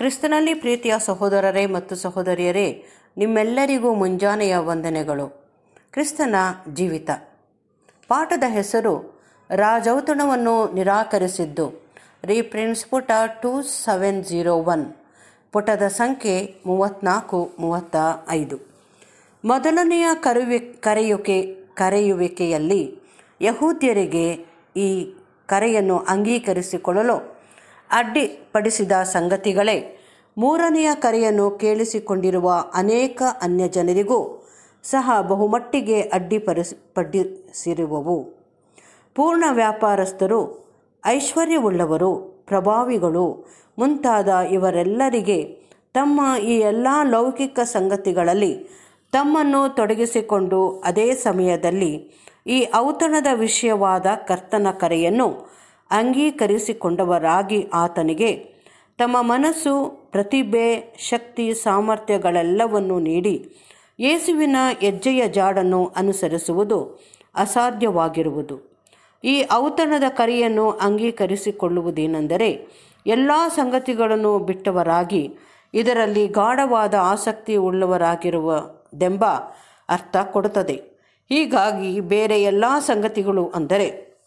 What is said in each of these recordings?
ಕ್ರಿಸ್ತನಲ್ಲಿ ಪ್ರೀತಿಯ ಸಹೋದರರೇ ಮತ್ತು ಸಹೋದರಿಯರೇ ನಿಮ್ಮೆಲ್ಲರಿಗೂ ಮುಂಜಾನೆಯ ವಂದನೆಗಳು ಕ್ರಿಸ್ತನ ಜೀವಿತ ಪಾಠದ ಹೆಸರು ರಾಜೌತಣವನ್ನು ನಿರಾಕರಿಸಿದ್ದು ರೀಪ್ರಿನ್ಸ್ ಪುಟ ಟೂ ಸೆವೆನ್ ಜೀರೋ ಒನ್ ಪುಟದ ಸಂಖ್ಯೆ ಮೂವತ್ತ್ನಾಲ್ಕು ಮೂವತ್ತ ಐದು ಮೊದಲನೆಯ ಕರೆಯುವಿ ಕರೆಯುವಿಕೆ ಕರೆಯುವಿಕೆಯಲ್ಲಿ ಯಹೂದ್ಯರಿಗೆ ಈ ಕರೆಯನ್ನು ಅಂಗೀಕರಿಸಿಕೊಳ್ಳಲು ಅಡ್ಡಿಪಡಿಸಿದ ಸಂಗತಿಗಳೇ ಮೂರನೆಯ ಕರೆಯನ್ನು ಕೇಳಿಸಿಕೊಂಡಿರುವ ಅನೇಕ ಅನ್ಯಜನರಿಗೂ ಸಹ ಬಹುಮಟ್ಟಿಗೆ ಅಡ್ಡಿಪಡಿಸಿ ಪಡಿಸಿರುವವು ಪೂರ್ಣ ವ್ಯಾಪಾರಸ್ಥರು ಐಶ್ವರ್ಯವುಳ್ಳವರು ಪ್ರಭಾವಿಗಳು ಮುಂತಾದ ಇವರೆಲ್ಲರಿಗೆ ತಮ್ಮ ಈ ಎಲ್ಲ ಲೌಕಿಕ ಸಂಗತಿಗಳಲ್ಲಿ ತಮ್ಮನ್ನು ತೊಡಗಿಸಿಕೊಂಡು ಅದೇ ಸಮಯದಲ್ಲಿ ಈ ಔತಣದ ವಿಷಯವಾದ ಕರ್ತನ ಕರೆಯನ್ನು ಅಂಗೀಕರಿಸಿಕೊಂಡವರಾಗಿ ಆತನಿಗೆ ತಮ್ಮ ಮನಸ್ಸು ಪ್ರತಿಭೆ ಶಕ್ತಿ ಸಾಮರ್ಥ್ಯಗಳೆಲ್ಲವನ್ನು ನೀಡಿ ಯೇಸುವಿನ ಹೆಜ್ಜೆಯ ಜಾಡನ್ನು ಅನುಸರಿಸುವುದು ಅಸಾಧ್ಯವಾಗಿರುವುದು ಈ ಔತಣದ ಕರೆಯನ್ನು ಅಂಗೀಕರಿಸಿಕೊಳ್ಳುವುದೇನೆಂದರೆ ಎಲ್ಲ ಸಂಗತಿಗಳನ್ನು ಬಿಟ್ಟವರಾಗಿ ಇದರಲ್ಲಿ ಗಾಢವಾದ ಆಸಕ್ತಿ ಉಳ್ಳವರಾಗಿರುವುದೆಂಬ ಅರ್ಥ ಕೊಡುತ್ತದೆ ಹೀಗಾಗಿ ಬೇರೆ ಎಲ್ಲ ಸಂಗತಿಗಳು ಅಂದರೆ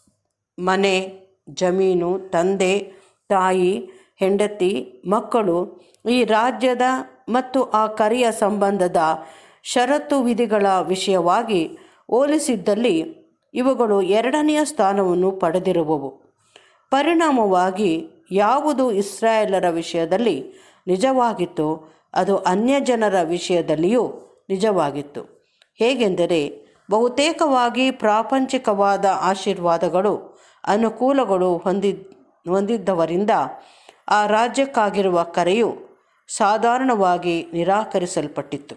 ಮನೆ ಜಮೀನು ತಂದೆ ತಾಯಿ ಹೆಂಡತಿ ಮಕ್ಕಳು ಈ ರಾಜ್ಯದ ಮತ್ತು ಆ ಕರೆಯ ಸಂಬಂಧದ ಷರತ್ತು ವಿಧಿಗಳ ವಿಷಯವಾಗಿ ಹೋಲಿಸಿದ್ದಲ್ಲಿ ಇವುಗಳು ಎರಡನೆಯ ಸ್ಥಾನವನ್ನು ಪಡೆದಿರುವವು ಪರಿಣಾಮವಾಗಿ ಯಾವುದು ಇಸ್ರಾಯೇಲರ ವಿಷಯದಲ್ಲಿ ನಿಜವಾಗಿತ್ತೋ ಅದು ಅನ್ಯಜನರ ವಿಷಯದಲ್ಲಿಯೂ ನಿಜವಾಗಿತ್ತು ಹೇಗೆಂದರೆ ಬಹುತೇಕವಾಗಿ ಪ್ರಾಪಂಚಿಕವಾದ ಆಶೀರ್ವಾದಗಳು ಅನುಕೂಲಗಳು ಹೊಂದಿ ಹೊಂದಿದ್ದವರಿಂದ ಆ ರಾಜ್ಯಕ್ಕಾಗಿರುವ ಕರೆಯು ಸಾಧಾರಣವಾಗಿ ನಿರಾಕರಿಸಲ್ಪಟ್ಟಿತ್ತು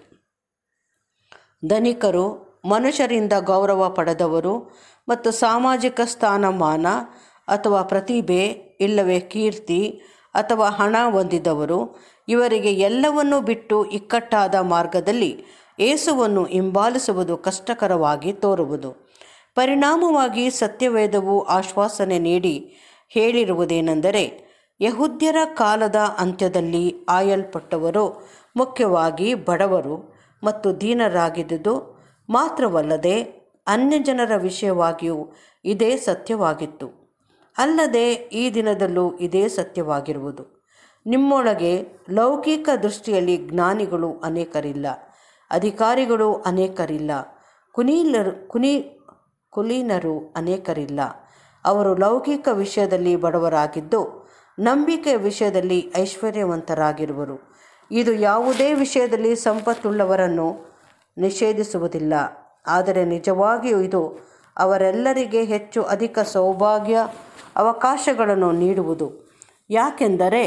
ಧನಿಕರು ಮನುಷ್ಯರಿಂದ ಗೌರವ ಪಡೆದವರು ಮತ್ತು ಸಾಮಾಜಿಕ ಸ್ಥಾನಮಾನ ಅಥವಾ ಪ್ರತಿಭೆ ಇಲ್ಲವೇ ಕೀರ್ತಿ ಅಥವಾ ಹಣ ಹೊಂದಿದವರು ಇವರಿಗೆ ಎಲ್ಲವನ್ನೂ ಬಿಟ್ಟು ಇಕ್ಕಟ್ಟಾದ ಮಾರ್ಗದಲ್ಲಿ ಏಸುವನ್ನು ಹಿಂಬಾಲಿಸುವುದು ಕಷ್ಟಕರವಾಗಿ ತೋರುವುದು ಪರಿಣಾಮವಾಗಿ ಸತ್ಯವೇದವು ಆಶ್ವಾಸನೆ ನೀಡಿ ಹೇಳಿರುವುದೇನೆಂದರೆ ಯಹುದ್ಯರ ಕಾಲದ ಅಂತ್ಯದಲ್ಲಿ ಆಯಲ್ಪಟ್ಟವರು ಮುಖ್ಯವಾಗಿ ಬಡವರು ಮತ್ತು ದೀನರಾಗಿದ್ದುದು ಮಾತ್ರವಲ್ಲದೆ ಅನ್ಯಜನರ ವಿಷಯವಾಗಿಯೂ ಇದೇ ಸತ್ಯವಾಗಿತ್ತು ಅಲ್ಲದೆ ಈ ದಿನದಲ್ಲೂ ಇದೇ ಸತ್ಯವಾಗಿರುವುದು ನಿಮ್ಮೊಳಗೆ ಲೌಕಿಕ ದೃಷ್ಟಿಯಲ್ಲಿ ಜ್ಞಾನಿಗಳು ಅನೇಕರಿಲ್ಲ ಅಧಿಕಾರಿಗಳು ಅನೇಕರಿಲ್ಲ ಕುನೀಲರು ಕುನಿ ಕುಲೀನರು ಅನೇಕರಿಲ್ಲ ಅವರು ಲೌಕಿಕ ವಿಷಯದಲ್ಲಿ ಬಡವರಾಗಿದ್ದು ನಂಬಿಕೆಯ ವಿಷಯದಲ್ಲಿ ಐಶ್ವರ್ಯವಂತರಾಗಿರುವರು ಇದು ಯಾವುದೇ ವಿಷಯದಲ್ಲಿ ಸಂಪತ್ತುಳ್ಳವರನ್ನು ನಿಷೇಧಿಸುವುದಿಲ್ಲ ಆದರೆ ನಿಜವಾಗಿಯೂ ಇದು ಅವರೆಲ್ಲರಿಗೆ ಹೆಚ್ಚು ಅಧಿಕ ಸೌಭಾಗ್ಯ ಅವಕಾಶಗಳನ್ನು ನೀಡುವುದು ಯಾಕೆಂದರೆ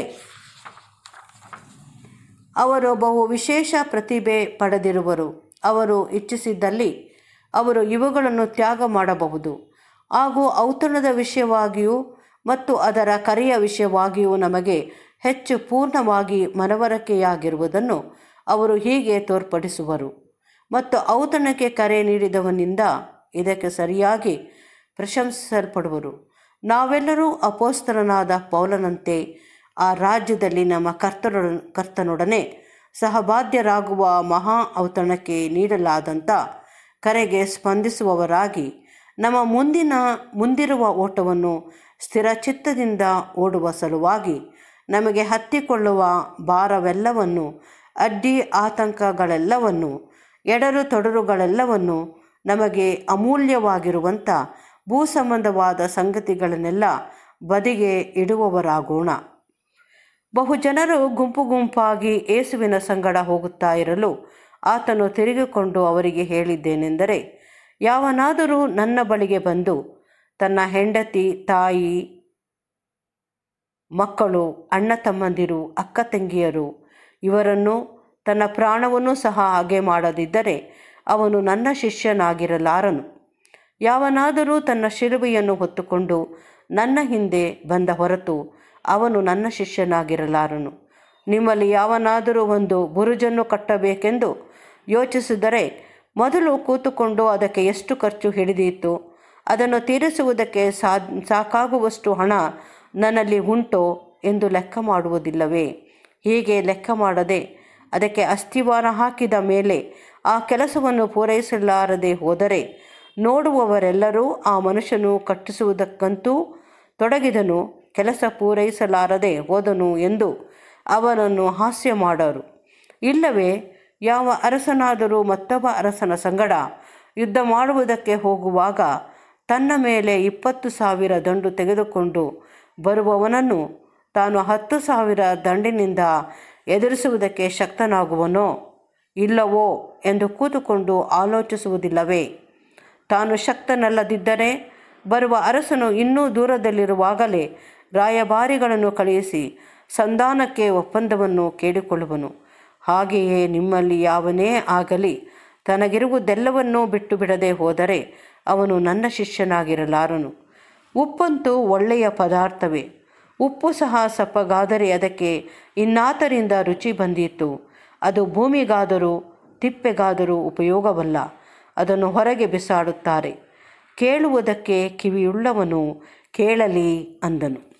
ಅವರು ಬಹು ವಿಶೇಷ ಪ್ರತಿಭೆ ಪಡೆದಿರುವರು ಅವರು ಇಚ್ಛಿಸಿದ್ದಲ್ಲಿ ಅವರು ಇವುಗಳನ್ನು ತ್ಯಾಗ ಮಾಡಬಹುದು ಹಾಗೂ ಔತಣದ ವಿಷಯವಾಗಿಯೂ ಮತ್ತು ಅದರ ಕರೆಯ ವಿಷಯವಾಗಿಯೂ ನಮಗೆ ಹೆಚ್ಚು ಪೂರ್ಣವಾಗಿ ಮನವರಿಕೆಯಾಗಿರುವುದನ್ನು ಅವರು ಹೀಗೆ ತೋರ್ಪಡಿಸುವರು ಮತ್ತು ಔತಣಕ್ಕೆ ಕರೆ ನೀಡಿದವನಿಂದ ಇದಕ್ಕೆ ಸರಿಯಾಗಿ ಪ್ರಶಂಸಿಸಲ್ಪಡುವರು ನಾವೆಲ್ಲರೂ ಅಪೋಸ್ತರನಾದ ಪೌಲನಂತೆ ಆ ರಾಜ್ಯದಲ್ಲಿ ನಮ್ಮ ಕರ್ತನ ಕರ್ತನೊಡನೆ ಸಹಬಾಧ್ಯರಾಗುವ ಮಹಾ ಔತಣಕ್ಕೆ ನೀಡಲಾದಂಥ ಕರೆಗೆ ಸ್ಪಂದಿಸುವವರಾಗಿ ನಮ್ಮ ಮುಂದಿನ ಮುಂದಿರುವ ಓಟವನ್ನು ಸ್ಥಿರಚಿತ್ತದಿಂದ ಓಡುವ ಸಲುವಾಗಿ ನಮಗೆ ಹತ್ತಿಕೊಳ್ಳುವ ಭಾರವೆಲ್ಲವನ್ನು ಅಡ್ಡಿ ಆತಂಕಗಳೆಲ್ಲವನ್ನು ಎಡರು ತೊಡರುಗಳೆಲ್ಲವನ್ನು ನಮಗೆ ಅಮೂಲ್ಯವಾಗಿರುವಂಥ ಭೂ ಸಂಬಂಧವಾದ ಸಂಗತಿಗಳನ್ನೆಲ್ಲ ಬದಿಗೆ ಇಡುವವರಾಗೋಣ ಬಹುಜನರು ಗುಂಪು ಗುಂಪಾಗಿ ಏಸುವಿನ ಸಂಗಡ ಹೋಗುತ್ತಾ ಇರಲು ಆತನು ತಿರುಗಿಕೊಂಡು ಅವರಿಗೆ ಹೇಳಿದ್ದೇನೆಂದರೆ ಯಾವನಾದರೂ ನನ್ನ ಬಳಿಗೆ ಬಂದು ತನ್ನ ಹೆಂಡತಿ ತಾಯಿ ಮಕ್ಕಳು ಅಣ್ಣ ತಮ್ಮಂದಿರು ಅಕ್ಕ ತಂಗಿಯರು ಇವರನ್ನು ತನ್ನ ಪ್ರಾಣವನ್ನು ಸಹ ಹಾಗೆ ಮಾಡದಿದ್ದರೆ ಅವನು ನನ್ನ ಶಿಷ್ಯನಾಗಿರಲಾರನು ಯಾವನಾದರೂ ತನ್ನ ಶಿಲುಬೆಯನ್ನು ಹೊತ್ತುಕೊಂಡು ನನ್ನ ಹಿಂದೆ ಬಂದ ಹೊರತು ಅವನು ನನ್ನ ಶಿಷ್ಯನಾಗಿರಲಾರನು ನಿಮ್ಮಲ್ಲಿ ಯಾವನಾದರೂ ಒಂದು ಬುರುಜನ್ನು ಕಟ್ಟಬೇಕೆಂದು ಯೋಚಿಸಿದರೆ ಮೊದಲು ಕೂತುಕೊಂಡು ಅದಕ್ಕೆ ಎಷ್ಟು ಖರ್ಚು ಹಿಡಿದೀತು ಅದನ್ನು ತೀರಿಸುವುದಕ್ಕೆ ಸಾ ಸಾಕಾಗುವಷ್ಟು ಹಣ ನನ್ನಲ್ಲಿ ಉಂಟೋ ಎಂದು ಲೆಕ್ಕ ಮಾಡುವುದಿಲ್ಲವೇ ಹೀಗೆ ಲೆಕ್ಕ ಮಾಡದೆ ಅದಕ್ಕೆ ಅಸ್ಥಿವಾರ ಹಾಕಿದ ಮೇಲೆ ಆ ಕೆಲಸವನ್ನು ಪೂರೈಸಲಾರದೆ ಹೋದರೆ ನೋಡುವವರೆಲ್ಲರೂ ಆ ಮನುಷ್ಯನು ಕಟ್ಟಿಸುವುದಕ್ಕಂತೂ ತೊಡಗಿದನು ಕೆಲಸ ಪೂರೈಸಲಾರದೆ ಹೋದನು ಎಂದು ಅವನನ್ನು ಹಾಸ್ಯ ಮಾಡೋರು ಇಲ್ಲವೇ ಯಾವ ಅರಸನಾದರೂ ಮತ್ತೊಬ್ಬ ಅರಸನ ಸಂಗಡ ಯುದ್ಧ ಮಾಡುವುದಕ್ಕೆ ಹೋಗುವಾಗ ತನ್ನ ಮೇಲೆ ಇಪ್ಪತ್ತು ಸಾವಿರ ದಂಡು ತೆಗೆದುಕೊಂಡು ಬರುವವನನ್ನು ತಾನು ಹತ್ತು ಸಾವಿರ ದಂಡಿನಿಂದ ಎದುರಿಸುವುದಕ್ಕೆ ಶಕ್ತನಾಗುವನೋ ಇಲ್ಲವೋ ಎಂದು ಕೂತುಕೊಂಡು ಆಲೋಚಿಸುವುದಿಲ್ಲವೇ ತಾನು ಶಕ್ತನಲ್ಲದಿದ್ದರೆ ಬರುವ ಅರಸನು ಇನ್ನೂ ದೂರದಲ್ಲಿರುವಾಗಲೇ ರಾಯಭಾರಿಗಳನ್ನು ಕಳುಹಿಸಿ ಸಂಧಾನಕ್ಕೆ ಒಪ್ಪಂದವನ್ನು ಕೇಳಿಕೊಳ್ಳುವನು ಹಾಗೆಯೇ ನಿಮ್ಮಲ್ಲಿ ಯಾವನೇ ಆಗಲಿ ತನಗಿರುವುದೆಲ್ಲವನ್ನೂ ಬಿಟ್ಟು ಬಿಡದೆ ಹೋದರೆ ಅವನು ನನ್ನ ಶಿಷ್ಯನಾಗಿರಲಾರನು ಉಪ್ಪಂತೂ ಒಳ್ಳೆಯ ಪದಾರ್ಥವೇ ಉಪ್ಪು ಸಹ ಸಪ್ಪಗಾದರೆ ಅದಕ್ಕೆ ಇನ್ನಾತರಿಂದ ರುಚಿ ಬಂದಿತ್ತು ಅದು ಭೂಮಿಗಾದರೂ ತಿಪ್ಪೆಗಾದರೂ ಉಪಯೋಗವಲ್ಲ ಅದನ್ನು ಹೊರಗೆ ಬಿಸಾಡುತ್ತಾರೆ ಕೇಳುವುದಕ್ಕೆ ಕಿವಿಯುಳ್ಳವನು ಕೇಳಲಿ ಅಂದನು